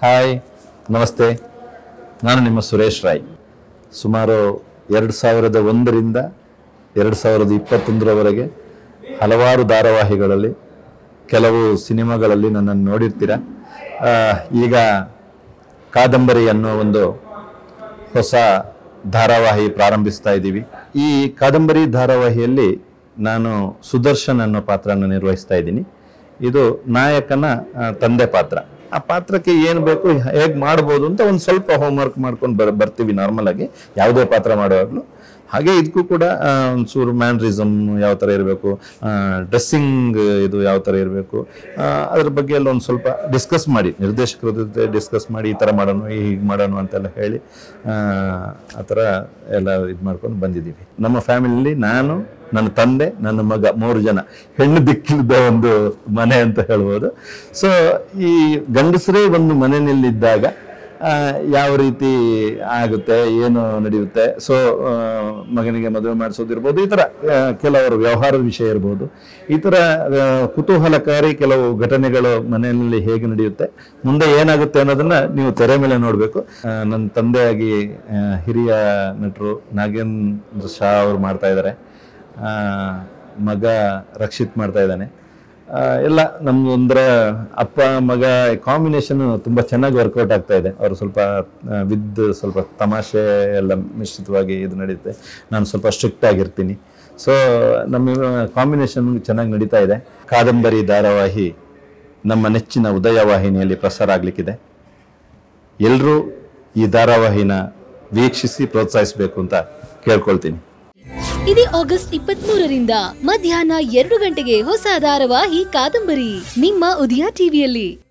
hi ನಮಸ್ತೆ ನಾನು ನಿಮ್ಮ ಸುರೇಶ್ ರಾಯ್ ಸುಮಾರು ಎರಡು ಸಾವಿರದ ಒಂದರಿಂದ ಎರಡು ಸಾವಿರದ ಇಪ್ಪತ್ತೊಂದರವರೆಗೆ ಹಲವಾರು ಧಾರಾವಾಹಿಗಳಲ್ಲಿ ಕೆಲವು ಸಿನಿಮಾಗಳಲ್ಲಿ ನನ್ನನ್ನು ನೋಡಿರ್ತೀರ ಆ, ಈಗ ಕಾದಂಬರಿ ಅನ್ನೋ ಒಂದು ಹೊಸ ಧಾರಾವಾಹಿ ಪ್ರಾರಂಭಿಸ್ತಾ ಇದ್ದೀವಿ ಈ ಕಾದಂಬರಿ ಧಾರಾವಾಹಿಯಲ್ಲಿ ನಾನು ಸುದರ್ಶನ್ ಅನ್ನೋ ಪಾತ್ರನ ನಿರ್ವಹಿಸ್ತಾ ಇದ್ದೀನಿ ಇದು ನಾಯಕನ ಆ, ತಂದೆ ಪಾತ್ರ ಆ ಪಾತ್ರಕ್ಕೆ ಏನು ಬೇಕು ಹೇಗೆ ಮಾಡ್ಬೋದು ಅಂತ ಒಂದು ಸ್ವಲ್ಪ ಹೋಮ್ವರ್ಕ್ ಮಾಡ್ಕೊಂಡು ಬರ್ ಬರ್ತೀವಿ ನಾರ್ಮಲ್ ಆಗಿ ಯಾವುದೇ ಪಾತ್ರ ಮಾಡುವಾಗಲೂ ಹಾಗೆ ಇದಕ್ಕೂ ಕೂಡ ಆ, ಒಂಚೂರು ಮ್ಯಾನ್ರಿಸಮ್ ಯಾವ ಥರ ಇರಬೇಕು ಡ್ರೆಸ್ಸಿಂಗ್ ಇದು ಯಾವ ಥರ ಇರಬೇಕು ಅದ್ರ ಬಗ್ಗೆ ಎಲ್ಲ ಒಂದು ಸ್ವಲ್ಪ ಡಿಸ್ಕಸ್ ಮಾಡಿ ನಿರ್ದೇಶಕರ ಜೊತೆ ಡಿಸ್ಕಸ್ ಮಾಡಿ ಈ ಥರ ಮಾಡೋಣ ಹೀಗೆ ಮಾಡೋಣ ಅಂತೆಲ್ಲ ಹೇಳಿ ಆ, ಆ ಥರ ಎಲ್ಲ ಇದು ಮಾಡ್ಕೊಂಡು ಬಂದಿದ್ದೀವಿ ನಮ್ಮ ಫ್ಯಾಮಿಲಿಲಿ ನಾನು ನನ್ನ ತಂದೆ ನನ್ನ ಮಗ ಮೂರು ಜನ ಹೆಣ್ಣು ದಿಕ್ಕಿಲ್ದ ಒಂದು ಮನೆ ಅಂತ ಹೇಳ್ಬೋದು ಸೊ ಈ ಗಂಡಸರೇ ಒಂದು ಮನೆಯಲ್ಲಿದ್ದಾಗ ಆ, ಯಾವ ರೀತಿ ಆಗುತ್ತೆ ಏನು ನಡೆಯುತ್ತೆ ಸೊ ಮಗನಿಗೆ ಮದುವೆ ಮಾಡಿಸೋದಿರ್ಬೋದು ಈ ಥರ ಆ, ಕೆಲವರು ವ್ಯವಹಾರದ ವಿಷಯ ಇರ್ಬೋದು ಈ ಥರ ಆ, ಕುತೂಹಲಕಾರಿ ಕೆಲವು ಘಟನೆಗಳು ಮನೆಯಲ್ಲಿ ಹೇಗೆ ನಡೆಯುತ್ತೆ ಮುಂದೆ ಏನಾಗುತ್ತೆ ಅನ್ನೋದನ್ನ ನೀವು ತೆರೆ ಮೇಲೆ ನೋಡಬೇಕು ನನ್ನ ತಂದೆಯಾಗಿ ಆ, ಹಿರಿಯ ನಟರು ನಾಗೇಂದ್ರ ಶಾ ಅವರು ಮಾಡ್ತಾ ಇದ್ದಾರೆ ಆ, ಮಗ ರಕ್ಷಿತ್ ಮಾಡ್ತಾ ಇದ್ದಾನೆ ಆ, ಎಲ್ಲ ನಮ್ದು ಅಂದ್ರೆ ಅಪ್ಪ ಮಗ ಕಾಂಬಿನೇಷನ್ ತುಂಬಾ ಚೆನ್ನಾಗಿ ವರ್ಕೌಟ್ ಆಗ್ತಾ ಇದೆ ಅವರು ಸ್ವಲ್ಪ ವಿದ್ ಸ್ವಲ್ಪ ತಮಾಷೆ ಎಲ್ಲ ಮಿಶ್ರಿತವಾಗಿ ಇದು ನಡೆಯುತ್ತೆ ನಾನು ಸ್ವಲ್ಪ ಸ್ಟ್ರಿಕ್ಟ್ ಆಗಿರ್ತೀನಿ ಸೊ ನಮ್ಮ ಕಾಂಬಿನೇಷನ್ ಚೆನ್ನಾಗಿ ನಡೀತಾ ಇದೆ ಕಾದಂಬರಿ ಧಾರಾವಾಹಿ ನಮ್ಮ ನೆಚ್ಚಿನ ಉದಯ ವಾಹಿನಿಯಲ್ಲಿ ಪ್ರಸಾರ ಆಗ್ಲಿಕ್ಕಿದೆ ಎಲ್ಲರೂ ಈ ಧಾರಾವಾಹಿನ ವೀಕ್ಷಿಸಿ ಪ್ರೋತ್ಸಾಹಿಸಬೇಕು ಅಂತ ಕೇಳ್ಕೊಳ್ತೀನಿ ಇದೇ ಆಗಸ್ಟ್ ಇಪ್ಪತ್ಮೂರರಿಂದ ಮಧ್ಯಾಹ್ನ ಎರಡು ಗಂಟೆಗೆ ಹೊಸ ಧಾರಾವಾಹಿ ಕಾದಂಬರಿ ನಿಮ್ಮ ಉದಯ ಟಿವಿಯಲ್ಲಿ